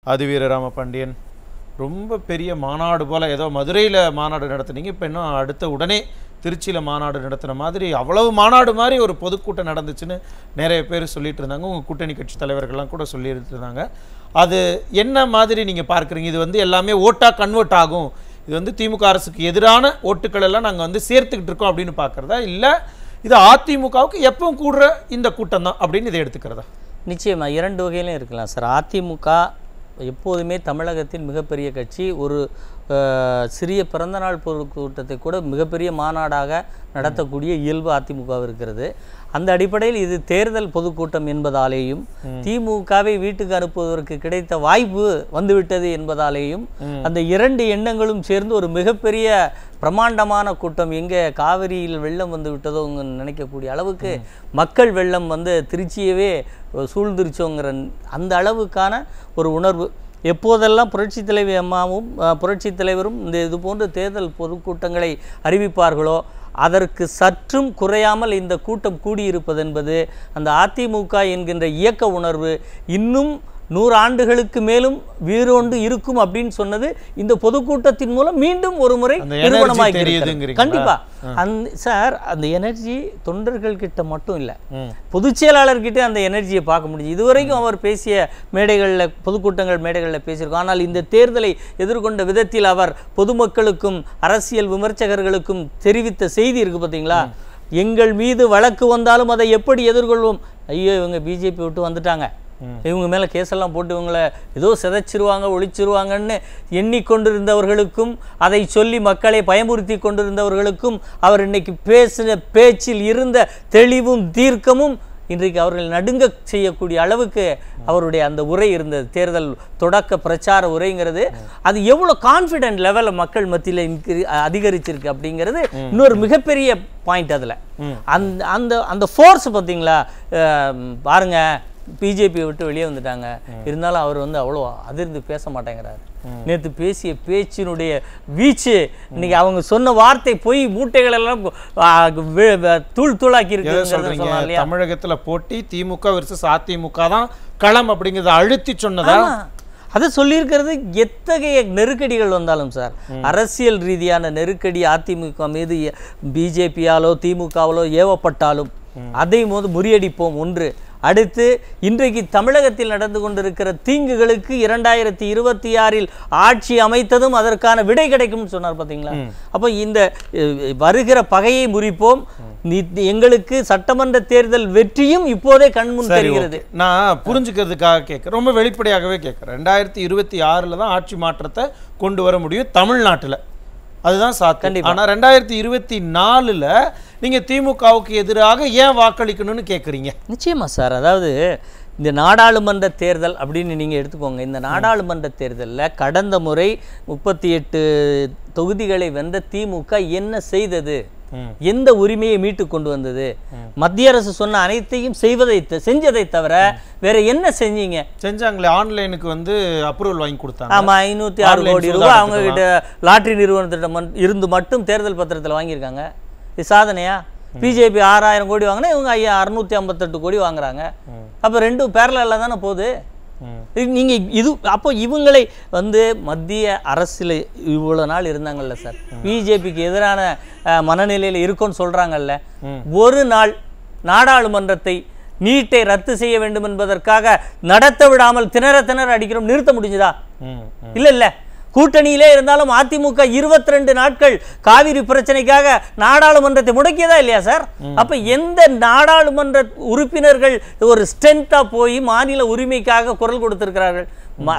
ஆதிவீர ராம பாண்டியன் ரொம்ப பெரிய மாநாடு போல் ஏதோ மதுரையில் மாநாடு நடத்துனீங்க இப்போ இன்னும் அடுத்த உடனே திருச்சியில் மாநாடு நடத்துன மாதிரி அவ்வளவு மாநாடு மாதிரி ஒரு பொதுக்கூட்டம் நடந்துச்சுன்னு நிறைய பேர் சொல்லிட்டு இருந்தாங்க உங்கள் கூட்டணி கட்சி தலைவர்கள்லாம் கூட சொல்லிட்டு இருந்தாங்க அது என்ன மாதிரி நீங்கள் பார்க்குறீங்க இது வந்து எல்லாமே ஓட்டாக கன்வெர்ட் ஆகும் இது வந்து திமுக அரசுக்கு எதிரான ஓட்டுக்கள் எல்லாம் நாங்கள் வந்து சேர்த்துக்கிட்டு இருக்கோம் அப்படின்னு பார்க்குறதா இல்லை இது அதிமுகவுக்கு எப்பவும் கூடுற இந்த கூட்டம் தான் அப்படின்னு இதை எடுத்துக்கிறதா நிச்சயமா இரண்டு வகையிலும் இருக்கலாம் சார் அதிமுக எப்போதுமே தமிழகத்தின் மிகப்பெரிய கட்சி ஒரு அஹ், சிறிய பிறந்தநாள் பொதுக்கூட்டத்தை கூட மிகப்பெரிய மாநாடாக நடத்தக்கூடிய இயல்பு அதிமுக இருக்கிறது அந்த அடிப்படையில் இது தேர்தல் பொதுக்கூட்டம் என்பதாலேயும் திமுகவை வீட்டுக்கு அனுப்புவதற்கு கிடைத்த வாய்ப்பு வந்துவிட்டது என்பதாலேயும் அந்த இரண்டு எண்ணங்களும் சேர்ந்து ஒரு மிகப்பெரிய பிரமாண்டமான கூட்டம் எங்கே காவிரியில் வெள்ளம் வந்து விட்டதோ நினைக்கக்கூடிய அளவுக்கு மக்கள் வெள்ளம் வந்து திருச்சியவே சூழ்ந்துருச்சோங்கிற அந்த அளவுக்கான ஒரு உணர்வு எப்போதெல்லாம் புரட்சி தலைவி அம்மாவும் அஹ், புரட்சி தலைவரும் இந்த இது போன்ற தேர்தல் பொதுக்கூட்டங்களை அறிவிப்பார்களோ அதற்கு சற்றும் குறையாமல் இந்த கூட்டம் கூடியிருப்பது என்பது அந்த அதிமுக என்கின்ற இயக்க உணர்வு இன்னும் நூறு ஆண்டுகளுக்கு மேலும் வீரோண்டு இருக்கும் அப்படின்னு சொன்னது இந்த பொதுக்கூட்டத்தின் மூலம் மீண்டும் ஒரு முறை அந்த energy நிறுவனமாகி தெரியுதுங்கிறீங்களா? கண்டிப்பா அந்த சார் அந்த எனர்ஜி தொண்டர்கள் கிட்ட மட்டும் இல்லை ம் பொதுச் செயலாளர்கிட்ட அந்த எனர்ஜியை பார்க்க முடியுது இதுவரைக்கும் அவர் பேசிய மேடைகளில் பொதுக்கூட்டங்கள் மேடைகளில் பேசியிருக்கோம் ஆனால் இந்த தேர்தலை எதிர்கொண்ட விதத்தில் அவர் பொதுமக்களுக்கும் அரசியல் விமர்சகர்களுக்கும் தெரிவித்த செய்தி இருக்கு பார்த்தீங்களா எங்கள் மீது வழக்கு வந்தாலும் அதை எப்படி எதிர்கொள்வோம் ஐயோ இவங்க பிஜேபி விட்டு வந்துட்டாங்க இவங்க மேலே கேஸெல்லாம் போட்டு இவங்கள ஏதோ சிதைச்சிருவாங்க ஒழிச்சிருவாங்கன்னு எண்ணிக்கொண்டிருந்தவர்களுக்கும் அதை சொல்லி மக்களை பயமுறுத்தி கொண்டிருந்தவர்களுக்கும் அவர் இன்னைக்கு பேசின பேச்சில் இருந்த தெளிவும் தீர்க்கமும் இன்றைக்கு அவர்கள் நடுங்க செய்யக்கூடிய அளவுக்கு அவருடைய அந்த உரை இருந்தது தேர்தல் தொடக்க பிரச்சார உரைங்கிறது அது எவ்வளோ கான்ஃபிடென்ட் லெவலில் மக்கள் மத்தியில் incre- அதிகரிச்சிருக்கு அப்படிங்கிறது இன்னொரு மிகப்பெரிய பாயிண்ட் அதில் அந்த அந்த அந்த ஃபோர்ஸ் பார்த்தீங்களா அஹ், பாருங்க பிஜேபியை விட்டு வெளியே வந்துட்டாங்க இருந்தாலும் அவர் வந்து அவ்வளோ அதிர்ந்து பேச மாட்டேங்கிறாரு நேற்று பேசிய பேச்சினுடைய வீச்சு இன்னைக்கு அவங்க சொன்ன வார்த்தை பொய் மூட்டைகள் எல்லாம் ஆ, வி- வி- தூள் தூளாக்கி எதை இருக்கு சொல்றீங்க தமிழகத்துல போட்டி திமுக வெர்சஸ் அதிமுக தான் களம் அப்படிங்கறத அழுத்தி சொன்னதா அதை சொல்லியிருக்கிறது எத்தகைய நெருக்கடிகள் வந்தாலும் சார் அரசியல் ரீதியான நெருக்கடி அதிமுக மீது பிஜேபியாலோ திமுகவாலோ ஏவப்பட்டாலும் அதை போது முறியடிப்போம் ஒன்று அடுத்து இன்றைக்கு தமிழகத்தில் நடந்து கொண்டிருக்கிற தீங்குகளுக்கு இரண்டாயிரத்தி இருபத்தி ஆறில் ஆட்சி அமைத்ததும் அதற்கான விடை கிடைக்கும்னு சொன்னார் பார்த்தீங்களா அப்போ இந்த அஹ், வருகிற பகையை முறிப்போம் நி- எங்களுக்கு சட்டமன்ற தேர்தல் வெற்றியும் இப்போதே கண்முன் சரி தெரிகிறது okay. நான் புரிஞ்சுக்கிறதுக்காக கேட்குறேன் ரொம்ப வெளிப்படையாகவே கேட்குறேன் ரெண்டாயிரத்தி இருபத்தி ஆறில் தான் ஆட்சி மாற்றத்தை கொண்டு வர முடியும் தமிழ்நாட்டுல அதுதான் சாத்தியம் ஆனா ரெண்டாயிரத்தி இருபத்தி நாலுல நீங்க திமுகவுக்கு எதிராக ஏன் வாக்களிக்கணும்னு கேட்குறீங்க நிச்சயமா சார் அதாவது இந்த நாடாளுமன்ற தேர்தல் அப்படின்னு நீங்கள் எடுத்துக்கோங்க இந்த நாடாளுமன்ற தேர்தலில் கடந்த முறை முப்பத்தி எட்டு தொகுதிகளை வென்ற திமுக என்ன செய்தது ம். எந்த உரிமையை மீட்டு கொண்டு வந்தது மத்திய அரசு சொன்ன அனைத்தையும் செய்வதை த- செஞ்சதை தவிர வேற என்ன செஞ்சீங்க செஞ்சாங்களே ஆன்லைனுக்கு வந்து அப்ரூவல் வாங்கி கொடுத்தாங்க ஆமா ஐநூற்றி ஆறு Online கோடி சூதாட்டத்துக்கு ரூபாய் அவங்க கிட்ட லாட்டரி நிறுவனத்திட்ட மட்- இருந்து மட்டும் தேர்தல் பத்திரத்தில் வாங்கியிருக்காங்க இது சாதனையா பிஜேபி ஆறாயிரம் கோடி வாங்கினா இவங்க ஐயா அறுநூத்தி ஐம்பத்தெட்டு கோடி வாங்குறாங்க அப்போ ரெண்டும் பேரலில் தானே போகுது ம். இது நீங்க இது அப்போ இவங்களை வந்து மத்திய அரசில் இவ்வளோ நாள் இருந்தாங்கல்ல சார் பிஜேபிக்கு எதிரான அஹ், மனநிலையில் இருக்கோன்னு சொல்றாங்கல்ல ஒரு நாள் நாடாளுமன்றத்தை நீட்டை ரத்து செய்ய வேண்டும் என்பதற்காக நடத்த விடாமல் திணற திணற அடிக்கிறோம் நிறுத்த முடிஞ்சுதா ம் ம். இல்ல இல்ல கூட்டணியிலே இருந்தாலும் அதிமுக 22 நாட்கள் காவிரி பிரச்சனைக்காக நாடாளுமன்றத்தை முடக்கியதா இல்லையா சார் அப்ப எந்த நாடாளுமன்ற உறுப்பினர்கள் ஒரு ஸ்ட்ரென்த்தா போய் மாநில உரிமைக்காக குரல் கொடுத்திருக்கிறார்கள்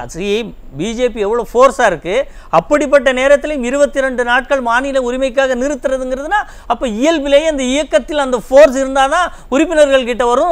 பிஜேபி எவ்வளோ ஃபோர்ஸாக இருக்கு அப்படிப்பட்ட நேரத்திலும் இருபத்தி ரெண்டு நாட்கள் மாநில உரிமைக்காக நிறுத்துறதுங்கிறதுனா அப்போ இயல்பிலேயே அந்த இயக்கத்தில் அந்த ஃபோர்ஸ் இருந்தால் தான் உறுப்பினர்கள் கிட்ட வரும்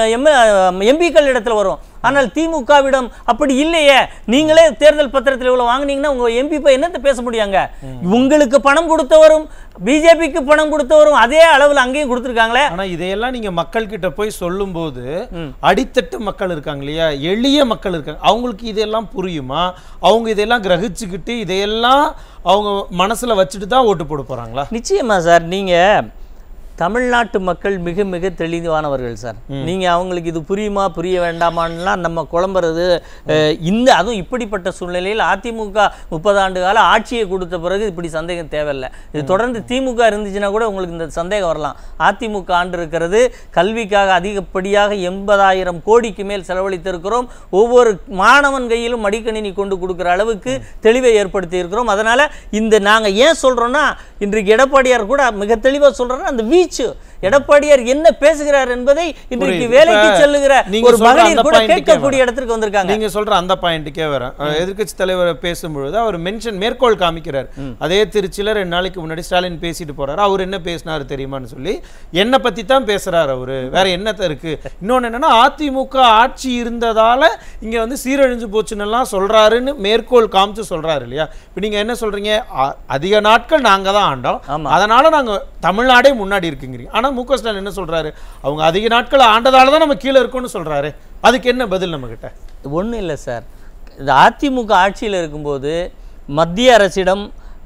எம்பிக்கள் இடத்துல வரும் ஆனால் திமுகவிடம் அப்படி இல்லையே நீங்களே தேர்தல் பத்திரத்தில் இவ்வளவு வாங்குனீங்கன்னா உங்க எம்பி போய் என்னத்தை பேச முடியாங்க உங்களுக்கு பணம் கொடுத்தவரும் பிஜேபிக்கு பணம் கொடுத்தவரும் அதே அளவில் அங்கேயும் கொடுத்துருக்காங்களே ஆனா இதையெல்லாம் நீங்க மக்கள் கிட்ட போய் சொல்லும்போது அடித்தட்டு மக்கள் இருக்காங்க இல்லையா எளிய மக்கள் இருக்காங்க அவங்களுக்கு இதெல்லாம் புரியுமா அவங்க இதெல்லாம் கிரகிச்சுக்கிட்டு இதையெல்லாம் அவங்க மனசுல வச்சுட்டு தான் ஓட்டு போட போறாங்களா நிச்சயமா சார் நீங்க தமிழ்நாட்டு மக்கள் மிக மிக தெளிவானவர்கள் சார் நீங்க அவங்களுக்கு இது புரியுமா புரிய வேண்டாமான்லாம் நம்ம குழம்புறது அஹ், இந்த அதுவும் இப்படிப்பட்ட சூழ்நிலையில் அதிமுக முப்பது ஆண்டு கால ஆட்சியை கொடுத்த பிறகு இப்படி சந்தேகம் தேவையில்லை இது தொடர்ந்து திமுக இருந்துச்சுன்னா கூட உங்களுக்கு இந்த சந்தேகம் வரலாம் அதிமுக ஆண்டு இருக்கிறது கல்விக்காக அதிகப்படியாக எண்பதாயிரம் கோடிக்கு மேல் செலவழித்திருக்கிறோம் ஒவ்வொரு மாணவன் கையிலும் மடிக்கணினி கொண்டு கொடுக்குற அளவுக்கு தெளிவை ஏற்படுத்தி இருக்கிறோம் அதனால இந்த நாங்க ஏன் சொல்றோம்னா இன்றைக்கு எடப்பாடியார் கூட மிக தெளிவா சொல்றோம்னா அந்த வீச்சு எடப்பாடியார் என்ன பேசுகிறார் என்பதை இன்றைக்கு புரியுது. வேலைக்கு இப்ப செல்லுகிற நீங்க ஒரு சொல்ற மகளிர் அந்த கூட point க்கே கேட்கக்கூடிய இடத்திற்கு வந்திருக்காங்க நீங்க சொல்ற அந்த பாயிண்ட்டுக்கே வரேன் எதிர்க்கட்சி தலைவர் பேசும்பொழுது அவர் மென்ஷன் மேற்கோள் காமிக்கிறார் அதே திருச்சியில ரெண்டு நாளைக்கு முன்னாடி ஸ்டாலின் பேசிட்டு போறாரு அவர் என்ன பேசினாரு தெரியுமான்னு சொல்லி என்னை பத்தி தான் பேசுறாரு அவரு வேற என்னத்த இருக்கு இன்னொன்னு என்னன்னா அதிமுக ஆட்சி இருந்ததால இங்க வந்து சீரழிஞ்சு போச்சுன்னு எல்லாம் சொல்றாருன்னு மேற்கோள் காமிச்சு சொல்றாரு இல்லையா இப்போ நீங்க என்ன சொல்றீங்க அ- அதிக நாட்கள் நாங்க தான் ஆண்டோம் ஆமா. அதனால நாங்க தமிழ்நாடே முன்னாடி இருக்குங்கிறீங்க ஆனா மு க ஸ்டாலின் என்ன சொல்றாரு அவங்க அதிக நாட்கள் ஆண்டதால தான் நம்ம கீழே இருக்கோம்னு சொல்றாரு அதுக்கு என்ன பதில் நம்ம கிட்ட ஒன்றும் இல்லை சார் இது அதிமுக ஆட்சியில் இருக்கும்போது மத்திய அரசிடம்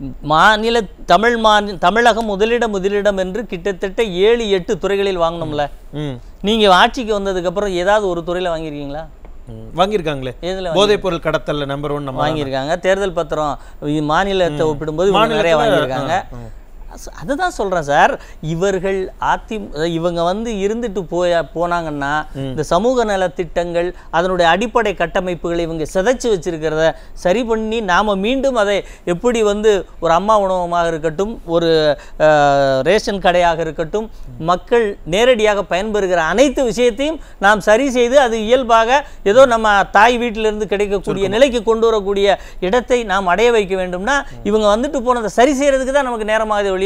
மாநில தமிழ் மாநில தமிழகம் முதலிடம் முதலிடம் என்று கிட்டத்தட்ட ஏழு எட்டு துறைகளில் வாங்கினோம்ல ம் நீங்கள் ஆட்சிக்கு வந்ததுக்கப்புறம் ஏதாவது ஒரு துறையில் வாங்கியிருக்கீங்களா ம். வாங்கியிருக்காங்களே எதில் போதைப் பொருள் கடத்தல்ல நம்பர் ஒன் நம்ம வாங்கியிருக்காங்க தேர்தல் பத்திரம் இ- மாநிலத்தை ஒப்பிடும்போது இவங்க நிறைய மாநிலத்துல, வாங்கியிருக்காங்க அஸ்- அதுதான் சொல்றேன் சார் இவர்கள் அதி இவங்க வந்து இருந்துட்டு போய போனாங்கன்னா இந்த சமூக நலத்திட்டங்கள் அதனுடைய அடிப்படை கட்டமைப்புகளை இவங்க சிதைச்சு வச்சிருக்கிறத சரி பண்ணி நாம மீண்டும் அதை எப்படி வந்து ஒரு அம்மா உணவகமாக இருக்கட்டும் ஒரு அஹ், ரேஷன் கடையாக இருக்கட்டும் மக்கள் நேரடியாக பயன்பெறுகிற அனைத்து விஷயத்தையும் நாம் சரி செய்து அது இயல்பாக ஏதோ நம்ம தாய் வீட்டிலிருந்து கிடைக்கக்கூடிய நிலைக்கு கொண்டு வரக்கூடிய இடத்தை நாம் அடைய வைக்க வேண்டும்னா இவங்க வந்துட்டு போனதை சரி செய்யறதுக்கு தான் நமக்கு நேரமாகுது ஒழிய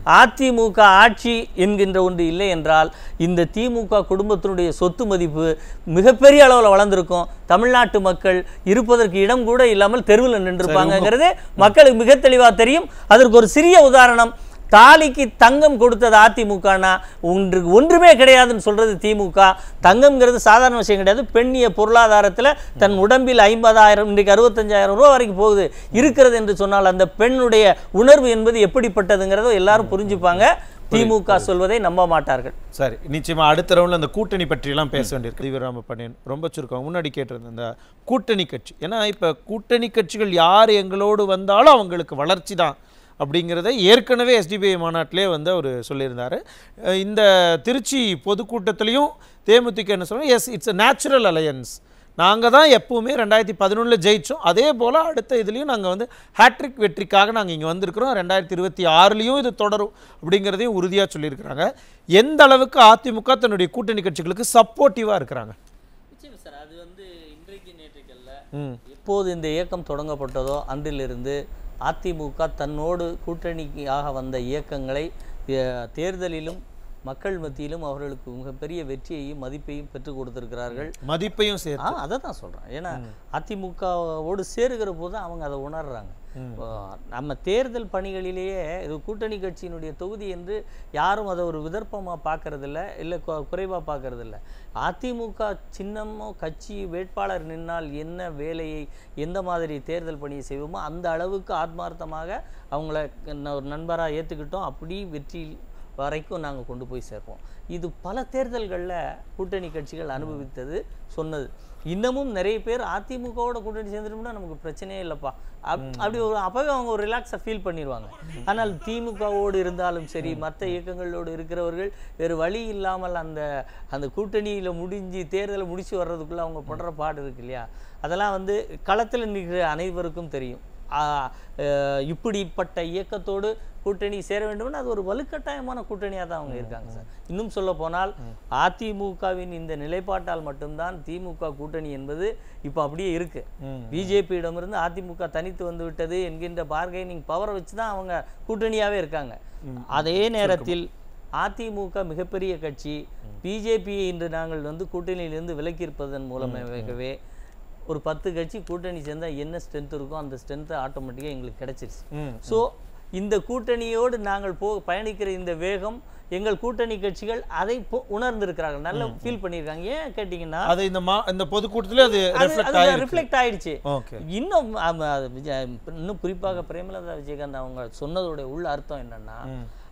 அதிமுக ஆட்சி என்கின்ற ஒன்று இல்லை என்றால் இந்த திமுக குடும்பத்தினுடைய சொத்து மதிப்பு மிகப்பெரிய அளவில் வளர்ந்திருக்கும் தமிழ்நாட்டு மக்கள் இருப்பதற்கு இடம் கூட இல்லாமல் தெருவில் நின்றுப்பாங்கங்கிறது மக்களுக்கு மிக தெளிவாக தெரியும் அதற்கு ஒரு சிறிய உதாரணம் தாலிக்கு தங்கம் கொடுத்தது அதிமுகனா ஒன்று ஒன்றுமே கிடையாதுன்னு சொல்றது திமுக தங்கம்ங்கிறது சாதாரண விஷயம் கிடையாது பெண்ணிய பொருளாதாரத்தில் தன் உடம்பில் ஐம்பதாயிரம் இன்றைக்கு அறுபத்தஞ்சாயிரம் ரூபா வரைக்கும் போகுது இருக்கிறது என்று சொன்னால் அந்த பெண்ணுடைய உணர்வு என்பது எப்படிப்பட்டதுங்கிறத எல்லாரும் புரிஞ்சுப்பாங்க திமுக சொல்வதை நம்ப மாட்டார்கள் சரி நிச்சயமா அடுத்த ரவுண்ட்ல அந்த கூட்டணி பற்றி எல்லாம் பேச வேண்டியிருக்கு தீவிரராம பண்ணியன் ரொம்ப சுருக்கம் முன்னாடி கேட்டிருந்த அந்த கூட்டணி கட்சி ஏன்னா இப்ப கூட்டணி கட்சிகள் யார் எங்களோடு வந்தாலும் அவங்களுக்கு வளர்ச்சி தான் அப்படிங்கிறத ஏற்கனவே எஸ்டிபிஐ மாநாட்டிலே வந்து அவர் சொல்லியிருந்தாரு அஹ் இந்த திருச்சி பொதுக்கூட்டத்திலையும் தேமுதிக என்ன சொல்றோம் yes it's a natural alliance நாங்கள் தான் எப்பவுமே ரெண்டாயிரத்தி பதினொன்றில் ஜெயிச்சோம் அதே போல் அடுத்த இதுலேயும் நாங்கள் வந்து ஹேட்ரிக் வெற்றிக்காக நாங்கள் இங்கே வந்திருக்கிறோம் ரெண்டாயிரத்தி இருபத்தி ஆறுலேயும் இது தொடரும் அப்படிங்கிறதையும் உறுதியாக சொல்லியிருக்கிறாங்க எந்த அளவுக்கு அதிமுக தன்னுடைய கூட்டணி கட்சிகளுக்கு சப்போர்ட்டிவாக இருக்கிறாங்க சார் அது வந்து இன்றைக்கு நேற்றுக்கல்ல ம் எப்போது இந்த இயக்கம் தொடங்கப்பட்டதோ அன்றிலிருந்து அதிமுக தன்னோடு கூட்டணிக்காக வந்த இயக்கங்களை அஹ், தேர்தலிலும் மக்கள் மத்தியிலும் அவர்களுக்கு மிகப்பெரிய வெற்றியையும் மதிப்பையும் பெற்றுக் கொடுத்திருக்கிறார்கள் மதிப்பையும் சேர்த்து ஆ அதை தான் சொல்கிறேன் ஏன்னா அதிமுகவோடு சேருகிற போது தான் அவங்க அதை உணர்றாங்க இப்போ நம்ம தேர்தல் பணிகளிலேயே இது கூட்டணி கட்சியினுடைய தொகுதி என்று யாரும் அதை ஒரு விதர்ப்பமாக பார்க்கறதில்ல இல்லை குறைவாக பார்க்கறதில்ல அதிமுக சின்னமோ கட்சி வேட்பாளர் நின்னால் என்ன வேலையை எந்த மாதிரி தேர்தல் பணியை செய்வோமோ அந்த அளவுக்கு ஆத்மார்த்தமாக அவங்கள ந- ஒரு நண்பராக ஏற்றுக்கிட்டோம் அப்படி வெற்றி வரைக்கும் நாங்கள் கொண்டு போய் சேர்ப்போம் இது பல தேர்தல்களில் கூட்டணி கட்சிகள் அனுபவித்தது சொன்னது இன்னமும் நிறைய பேர் அதிமுகவோட கூட்டணி சேர்ந்துட்டோம்னா நமக்கு பிரச்சனையே இல்லைப்பா அப் அப்படி ஒரு அப்போவே அவங்க ஒரு ரிலாக்ஸாக ஃபீல் பண்ணிடுவாங்க ஆனால் திமுகவோடு இருந்தாலும் சரி மற்ற இயக்கங்களோடு இருக்கிறவர்கள் வேறு வழி இல்லாமல் அந்த அந்த கூட்டணியில் முடிஞ்சு தேர்தலை முடிச்சு வர்றதுக்குள்ளே அவங்க படுற பாடு இருக்கு இல்லையா அதெல்லாம் வந்து களத்தில் நிற்கிற அனைவருக்கும் தெரியும் ஆ, அஹ், இப்படிப்பட்ட இயக்கத்தோடு கூட்டணி சேர வேண்டும்னு அது ஒரு வலுக்கட்டாயமான கூட்டணியாக தான் அவங்க இருக்காங்க சார் இன்னும் சொல்ல போனால் அதிமுகவின் இந்த நிலைப்பாட்டால் மட்டும்தான் திமுக கூட்டணி என்பது இப்போ அப்படியே இருக்கு ம். பிஜேபியிடமிருந்து அதிமுக தனித்து வந்து விட்டது என்கின்ற பார்கெனிங் பவரை வச்சு தான் அவங்க கூட்டணியாவே இருக்காங்க அதே நேரத்தில் அதிமுக மிகப்பெரிய கட்சி பிஜேபியை இன்று நாங்கள் வந்து கூட்டணியிலிருந்து விலக்கி இருப்பதன் மூலமாகவே ஒரு பத்து கட்சி கூட்டணி சேர்ந்தா என்ன ஸ்ட்ரென்த் இருக்கோ அந்த ஸ்ட்ரென்த்து ஆட்டோமேட்டிக்காக எங்களுக்கு கிடைச்சிருச்சு ம் ஸோ இந்த கூட்டணியோடு நாங்கள் போ பயணிக்கிற இந்த வேகம் எங்கள் கூட்டணி கட்சிகள் அதை பொ- உணர்ந்திருக்கிறார்கள் நல்லா ஃபீல் பண்ணியிருக்காங்க ஏன் கேட்டிங்கன்னா அது இந்த மா இந்த பொதுக்கூட்டத்திலே அது ரெஃப்ளெக்ட் அது ஆயிருக்கு ரிஃப்ளெக்ட் ஆயிடுச்சு ஓகே இன்னும் ஆமா, அது விஜய் இன்னும் குறிப்பாக பிரேமலதா விஜயகாந்த் அவங்க சொன்னதோட உள்ள அர்த்தம் என்னன்னா ம்.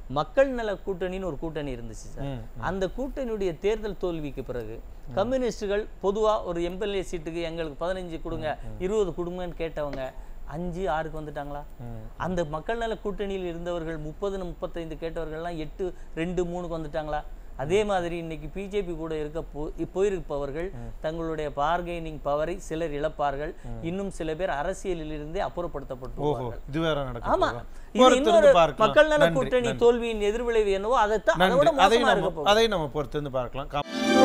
மக்கள் நல கூட்டணின்னு ஒரு கூட்டணி இருந்துச்சு சார் ம், அந்த கூட்டணியுடைய தேர்தல் தோல்விக்கு பிறகு கம்யூனிஸ்டுகள் பொதுவா ஒரு எம்எல்ஏ சீட்டுக்கு எங்களுக்கு பதினஞ்சு கொடுங்க இருபது கொடுங்கன்னு கேட்டவங்க அஞ்சு ஆறுக்கு வந்துட்டாங்களா ம். அந்த மக்கள் நல கூட்டணியில் இருந்தவர்கள் முப்பது முப்பத்தைந்து கேட்டவர்கள்லாம் எட்டு ரெண்டு மூணுக்கு வந்துட்டாங்களா அதே மாதிரி இன்னைக்கு பிஜேபி கூட இருக்க போ போயிருப்பவர்கள் தங்களுடைய பார்கெனிங் பவரை சிலர் இழப்பார்கள் இன்னும் சில பேர் அரசியலில் இருந்தே அப்புறப்படுத்தப்பட்டு ஓஹோ போவார்கள். இது வேற நடக்கும் ஆமா போதா? இது பொறுத்திருந்து இன்னொரு பார்க்கலாம். மக்கள் நல நன்றி, கூட்டணி நன்றி. தோல்வியின் எதிர்விளைவு என்னவோ அதைத்தான் அதை விட நன்றி. அதையும் மோசமா இருக்க நம்ம போகுது அதையும் நம்ம பொறுத்திருந்து பார்க்கலாம் கா-